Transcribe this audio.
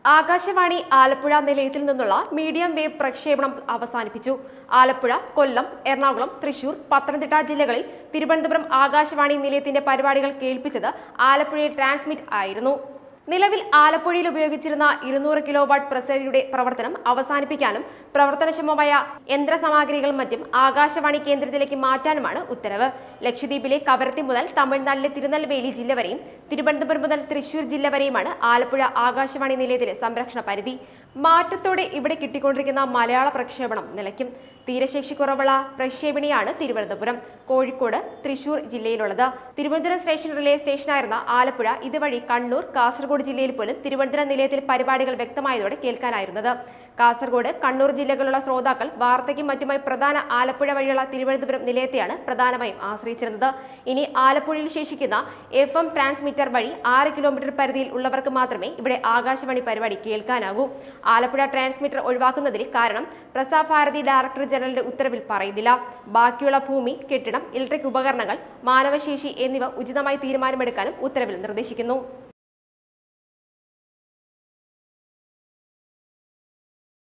ആകാശവാണി ആലപ്പുഴ നിലയത്തിൽ നിന്നുള്ള medium wave പ്രക്ഷേപണം അവസാനിപ്പിച്ചു ആലപ്പുഴ കൊല്ലം എറണാകുളം തൃശൂർ പത്തനംതിട്ട ജില്ലകളിൽ തിരുവനന്തപുരം ആകാശവാണി നിലയത്തിന്റെ പരിപാടികൾ കേൾപ്പിച്ചത് ആലപ്പുഴയിൽ ട്രാൻസ്മിറ്റ് ആയിരുന്നു നിലവിൽ ആലപ്പുഴയിൽ ഉപയോഗിച്ചിരുന്ന ഇരുന്നൂറ് കിലോ വാട്ട് പ്രസരിയുടെ പ്രവർത്തനം അവസാനിപ്പിക്കാനും പ്രവർത്തനക്ഷമമായ യന്ത്രസാമഗ്രികളും മറ്റും ആകാശവാണി കേന്ദ്രത്തിലേക്ക് മാറ്റാനുമാണ് ഉത്തരവ് ലക്ഷദ്വീപിലെ കവരത്തി മുതൽ തമിഴ്നാട്ടിലെ തിരുനെൽവേലി ജില്ല വരെയും തിരുവനന്തപുരം മുതൽ തൃശൂർ ജില്ല വരെയുമാണ് ആലപ്പുഴ ആകാശവാണി നിലയത്തിലെ സംരക്ഷണ പരിധി മാറ്റത്തോടെ ഇവിടെ കിട്ടിക്കൊണ്ടിരിക്കുന്ന മലയാള പ്രക്ഷേപണം നിലയ്ക്കും തീരശേഷി കുറവുള്ള പ്രക്ഷേപണിയാണ് തിരുവനന്തപുരം കോഴിക്കോട് തൃശൂർ ജില്ലയിലുള്ളത് തിരുവനന്തപുരം സ്റ്റേഷൻ റിലേ സ്റ്റേഷനായിരുന്ന ആലപ്പുഴ ഇതുവഴി കണ്ണൂർ കാസർഗോഡ് ജില്ലയിൽ പോലും തിരുവനന്തപുരം നിലയത്തിൽ പരിപാടികൾ വ്യക്തമായതോടെ കേൾക്കാനായിരുന്നത് കാസർഗോഡ് കണ്ണൂർ ജില്ലകളിലുള്ള ശ്രോതാക്കൾ വാർത്തയ്ക്കും മറ്റുമായി പ്രധാന ആലപ്പുഴ വഴിയുള്ള തിരുവനന്തപുരം നിലയത്തെയാണ് പ്രധാനമായും ആശ്രയിച്ചിരുന്നത് ഇനി ആലപ്പുഴയിൽ ശേഷിക്കുന്ന എഫ് എം ട്രാൻസ്മിറ്റർ വഴി ആറ് കിലോമീറ്റർ പരിധിയിൽ ഉള്ളവർക്ക് മാത്രമേ ഇവിടെ ആകാശവാണി പരിപാടി കേൾക്കാനാകൂ ആലപ്പുഴ ട്രാൻസ്മിറ്റർ ഒഴിവാക്കുന്നതിന് കാരണം പ്രസാഭാരതി ഡയറക്ടർ ജനറലിന്റെ ഉത്തരവിൽ പറയുന്നില്ല ബാക്കിയുള്ള ഭൂമി കെട്ടിടം ഇലക്ട്രിക് ഉപകരണങ്ങൾ മാനവശേഷി എന്നിവ ഉചിതമായി തീരുമാനമെടുക്കാനും ഉത്തരവിൽ നിർദ്ദേശിക്കുന്നു